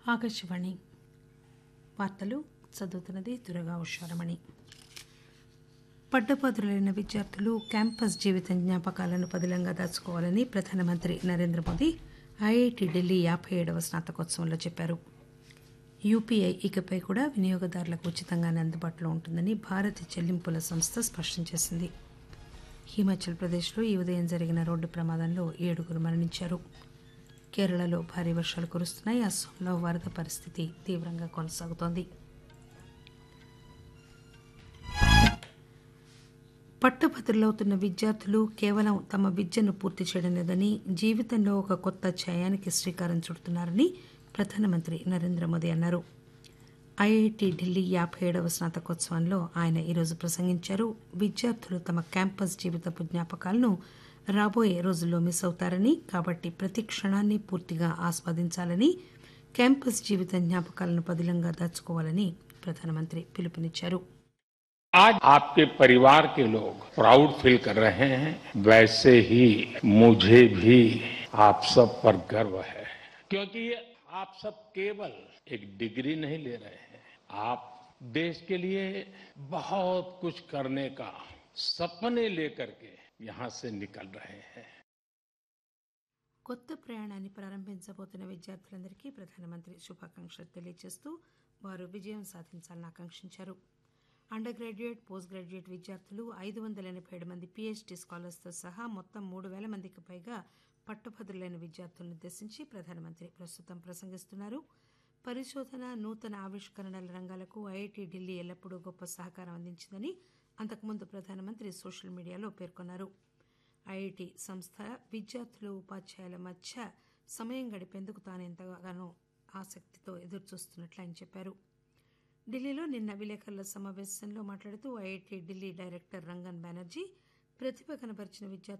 ఆకాశవాణి వార్తలు చదువుతున్నది దురగా ఉషారమణి పట్టభద్రులైన విద్యార్థులు క్యాంపస్ జీవితం జ్ఞాపకాలను పదిలంగా దాచుకోవాలని ప్రధానమంత్రి నరేంద్ర మోదీ ఐఐటి ఢిల్లీ యాభై ఏడవ స్నాతకోత్సవంలో చెప్పారు యూపీఐ ఇకపై కూడా వినియోగదారులకు ఉచితంగానే అందుబాటులో ఉంటుందని భారత చెల్లింపుల సంస్థ స్పష్టం చేసింది హిమాచల్ ప్రదేశ్లో ఈ ఉదయం జరిగిన రోడ్డు ప్రమాదంలో ఏడుగురు మరణించారు కేరళలో భారీ వర్షాలు కురుస్తున్నాయి అస్సాంలో వరద పరిస్థితి తీవ్రంగా కొనసాగుతోంది పట్టభద్రులవుతున్న విద్యార్థులు కేవలం తమ విద్యను పూర్తి చేయడం లేదని జీవితంలో ఒక కొత్త అధ్యాయానికి శ్రీకారం చుడుతున్నారని ప్రధానమంత్రి నరేంద్ర మోదీ అన్నారు ఐఐటి ఢిల్లీ యాభై ఏడవ స్నాతకోత్సవంలో ఆయన ఈరోజు ప్రసంగించారు విద్యార్థులు తమ క్యాంపస్ జీవితపు జ్ఞాపకాలను రాబోయే రోజుల్లో మిస్ అవుతారని కాబట్టి ప్రతి క్షణాన్ని పూర్తిగా ఆస్వాదించాలని క్యాంపస్ జీవిత జ్ఞాపకాలను పదిలంగా దాచుకోవాలని ప్రధానమంత్రి పిలుపునిచ్చారు आज आपके परिवार के लोग प्राउड फील कर रहे हैं वैसे ही मुझे भी आप सब पर गर्व है क्योंकि ये आप सब केवल एक डिग्री नहीं ले रहे हैं आप देश के लिए बहुत कुछ करने का सपने लेकर के यहां से निकल रहे हैं కొత్త ప్రయాణాన్ని ప్రారంభించబోతున్న విద్యార్థులందరికీ ప్రధానమంత్రి శుభాకాంక్షలు తెలియజేస్తూ వారు విజయం సాధించాలని ఆకాంక్షించారు అండర్ గ్రాడ్యుయేట్ పోస్ట్ గ్రాడ్యుయేట్ విద్యార్థులు ఐదు వందల ఎనభై ఏడు మంది పీహెచ్డీ స్కాలర్స్తో సహా మొత్తం మూడు వేల మందికి పైగా పట్టుభద్రులైన విద్యార్థులను ఉద్దేశించి ప్రధానమంత్రి ప్రస్తుతం ప్రసంగిస్తున్నారు పరిశోధన నూతన ఆవిష్కరణల రంగాలకు ఐఐటి ఢిల్లీ ఎల్లప్పుడూ గొప్ప సహకారం అందించిందని అంతకుముందు ప్రధానమంత్రి సోషల్ మీడియాలో పేర్కొన్నారు ఐఐటి సంస్థ విద్యార్థులు ఉపాధ్యాయుల మధ్య సమయం గడిపేందుకు తాను ఎంతగానో ఆసక్తితో ఎదురుచూస్తున్నట్లు ఆయన చెప్పారు ఢిల్లీలో నిన్న విలేకరుల సమావేశంలో మాట్లాడుతూ ఐఐటి ఢిల్లీ డైరెక్టర్ రంగన్ బెనర్జీ ప్రతిభ కనబరిచిన విద్యార్థులు